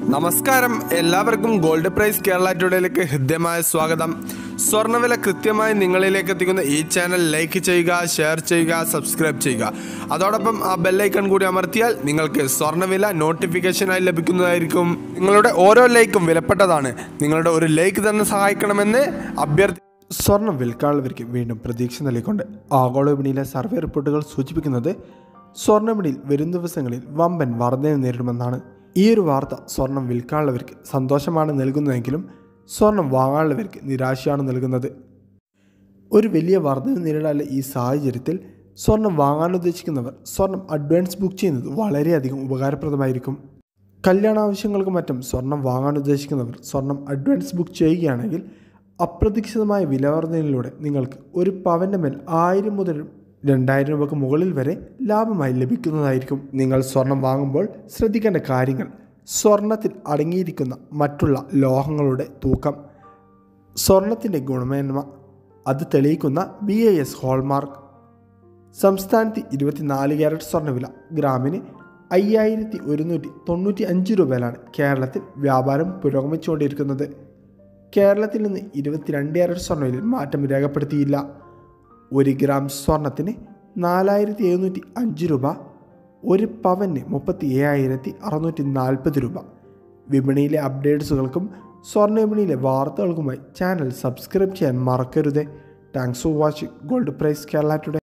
നമസ്കാരം എല്ലാവർക്കും gold price Kerala ടുഡേയിലേക്ക് ഹൃദ്യമായ സ്വാഗതം സ്വർണ്ണവില കൃത്യമായി നിങ്ങളിലേക്ക് എത്തിക്കുന്ന ഈ ചാനൽ ലൈക്ക് ചെയ്യുക ഷെയർ ചെയ്യുക സബ്സ്ക്രൈബ് ചെയ്യുക അതോടൊപ്പം ആ ബെല്ലൈക്കൺ കൂടി അമർത്തിയാൽ നിങ്ങൾക്ക് സ്വർണ്ണവില നോട്ടിഫിക്കേഷനായി ലഭിക്കുന്നതായിരിക്കും നിങ്ങളുടെ ഓരോ ലൈക്കും വിലപ്പെട്ടതാണ് നിങ്ങളുടെ ഒരു ലൈക്ക് തന്നെ സഹായിക്കണമെന്ന് അഭ്യർത്ഥി സ്വർണം വിൽക്കാനുള്ളവർക്ക് വീണ്ടും പ്രതീക്ഷ നൽകിക്കൊണ്ട് ആഗോള വിപണിയിലെ സർവേ റിപ്പോർട്ടുകൾ സൂചിപ്പിക്കുന്നത് സ്വർണ്ണവിപണിയിൽ വരും ദിവസങ്ങളിൽ വമ്പൻ വർധന നേരിടുമെന്നാണ് ഈ ഒരു വാർത്ത സ്വർണം വിൽക്കാനുള്ളവർക്ക് സന്തോഷമാണ് നൽകുന്നതെങ്കിലും സ്വർണം വാങ്ങാനുള്ളവർക്ക് നിരാശയാണ് നൽകുന്നത് ഒരു വലിയ വർധന നേരിടാനുള്ള ഈ സാഹചര്യത്തിൽ സ്വർണം വാങ്ങാൻ ഉദ്ദേശിക്കുന്നവർ സ്വർണം അഡ്വാൻസ് ബുക്ക് ചെയ്യുന്നത് വളരെയധികം ഉപകാരപ്രദമായിരിക്കും കല്യാണ ആവശ്യങ്ങൾക്ക് മറ്റും സ്വർണം വാങ്ങാൻ ഉദ്ദേശിക്കുന്നവർ സ്വർണം അഡ്വാൻസ് ബുക്ക് ചെയ്യുകയാണെങ്കിൽ അപ്രതീക്ഷിതമായ വിലവർധനയിലൂടെ നിങ്ങൾക്ക് ഒരു പവൻ്റെ മേൽ ആയിരം മുതൽ രണ്ടായിരം രൂപയ്ക്ക് മുകളിൽ വരെ ലാഭമായി ലഭിക്കുന്നതായിരിക്കും നിങ്ങൾ സ്വർണം വാങ്ങുമ്പോൾ ശ്രദ്ധിക്കേണ്ട കാര്യങ്ങൾ സ്വർണത്തിൽ അടങ്ങിയിരിക്കുന്ന മറ്റുള്ള ലോഹങ്ങളുടെ തൂക്കം സ്വർണത്തിൻ്റെ ഗുണമേന്മ അത് തെളിയിക്കുന്ന ബി ഐ എസ് ഹോൾമാർക്ക് സംസ്ഥാനത്ത് ഇരുപത്തിനാല് ക്യാരറ്റ് സ്വർണ്ണവില ഗ്രാമിന് അയ്യായിരത്തി ഒരുന്നൂറ്റി തൊണ്ണൂറ്റി അഞ്ച് രൂപയിലാണ് കേരളത്തിൽ വ്യാപാരം പുരോഗമിച്ചുകൊണ്ടിരിക്കുന്നത് കേരളത്തിൽ നിന്ന് ഇരുപത്തിരണ്ട് ക്യാരറ്റ് സ്വർണ്ണവിലയിൽ മാറ്റം രേഖപ്പെടുത്തിയില്ല ഒരു ഗ്രാം സ്വർണത്തിന് നാലായിരത്തി എഴുന്നൂറ്റി അഞ്ച് രൂപ ഒരു പവന് മുപ്പത്തി ഏഴായിരത്തി അറുന്നൂറ്റി നാൽപ്പത് രൂപ വിപണിയിലെ അപ്ഡേറ്റ്സുകൾക്കും സ്വർണ്ണ വിപണിയിലെ വാർത്തകൾക്കുമായി ചാനൽ സബ്സ്ക്രൈബ് ചെയ്യാൻ മറക്കരുത് thanks for watching gold price Kerala today